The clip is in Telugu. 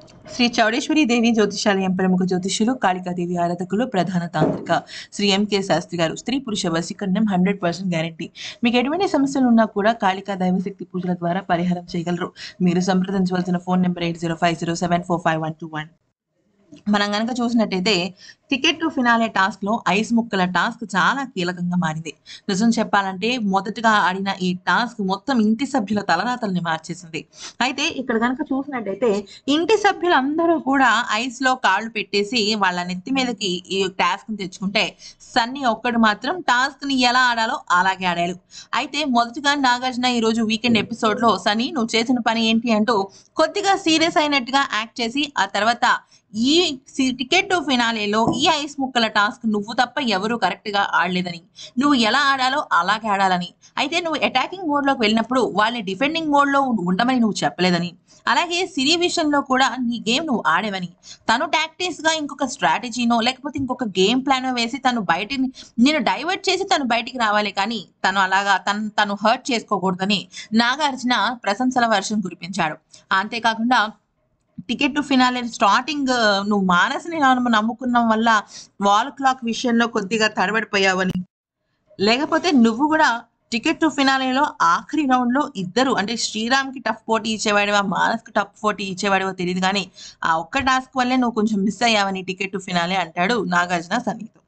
శ్రీ చౌడేశ్వరి దేవి జ్యోతిషాలయం ప్రముఖ జ్యోతిష్యులు కాళికాదేవి ఆరాధకులు ప్రధాన తాంత్రిక శ్రీ ఎంకే శాస్త్రి గారు స్త్రీ పురుష వశీకరణం హండ్రెడ్ పర్సెంట్ గ్యారంటీ మీకు ఎటువంటి సమస్యలు ఉన్నా కూడా కాళికా దైవశక్తి పూజల ద్వారా పరిహారం చేయగలరు మీరు సంప్రదించవలసిన phone number eight zero five zero seven four five one two one మనం కనుక చూసినట్టయితే టికెట్ టు ఫినాలే టాస్క్ లో ఐస్ ముక్కల టాస్క్ చాలా కీలకంగా మారింది నిజం చెప్పాలంటే మొదటగా ఆడిన ఈ టాస్క్ మొత్తం ఇంటి సభ్యుల తలరాతల్ని మార్చేసింది అయితే ఇక్కడ కనుక చూసినట్టయితే ఇంటి సభ్యులందరూ కూడా ఐస్ లో కాళ్ళు పెట్టేసి వాళ్ళ నెత్తి మీదకి ఈ టాస్క్ ని తెచ్చుకుంటే సన్నీ ఒక్కడు మాత్రం టాస్క్ ని ఎలా ఆడాలో అలాగే ఆడాడు అయితే మొదటగా నాగార్జున ఈ రోజు వీకెండ్ ఎపిసోడ్ లో సన్నీ నువ్వు చేసిన పని ఏంటి అంటూ కొద్దిగా సీరియస్ అయినట్టుగా యాక్ట్ చేసి ఆ తర్వాత ఈ సి- టికెట్ టు ఫినాలేలో ఈ ఐస్ ముక్కల టాస్క్ నువ్వు తప్ప ఎవరు కరెక్ట్ గా ఆడలేదని నువ్వు ఎలా ఆడాలో అలాగే ఆడాలని అయితే నువ్వు అటాకింగ్ మోడ్ లోకి వెళ్ళినప్పుడు వాళ్ళని డిఫెండింగ్ మోడ్ లో ఉండమని నువ్వు చెప్పలేదని అలాగే సిరి విషయంలో కూడా నీ గేమ్ నువ్వు ఆడేవని తను టాక్టిక్స్ గా ఇంకొక స్ట్రాటజీనో లేకపోతే ఇంకొక గేమ్ ప్లానో వేసి తను బయటిని నేను డైవర్ట్ చేసి తను బయటికి రావాలి కానీ తను అలాగా తను తను హర్ట్ చేసుకోకూడదని నాగార్జున ప్రశంసల వర్షం కురిపించాడు అంతేకాకుండా టికెట్ టు ఫినాలే స్టార్టింగ్ నువ్వు మానసిని నమ్ము- నమ్ముకున్న వల్ల వాల్ క్లాక్ విషయంలో కొద్దిగా తడబడిపోయావని లేకపోతే నువ్వు కూడా టికెట్ టు ఫినాలేలో ఆఖరి రౌండ్ లో ఇద్దరు అంటే శ్రీరామ్ కి టఫ్ పోటీ ఇచ్చేవాడివా మానస్ కి టఫ్ పోటీ ఇచ్చేవాడివో తెలియదు కానీ ఆ ఒక్క టాస్క్ వల్లే నువ్వు కొంచెం మిస్ అయ్యావని టికెట్ టు ఫినాలే అంటాడు నాగార్జున సన్నితో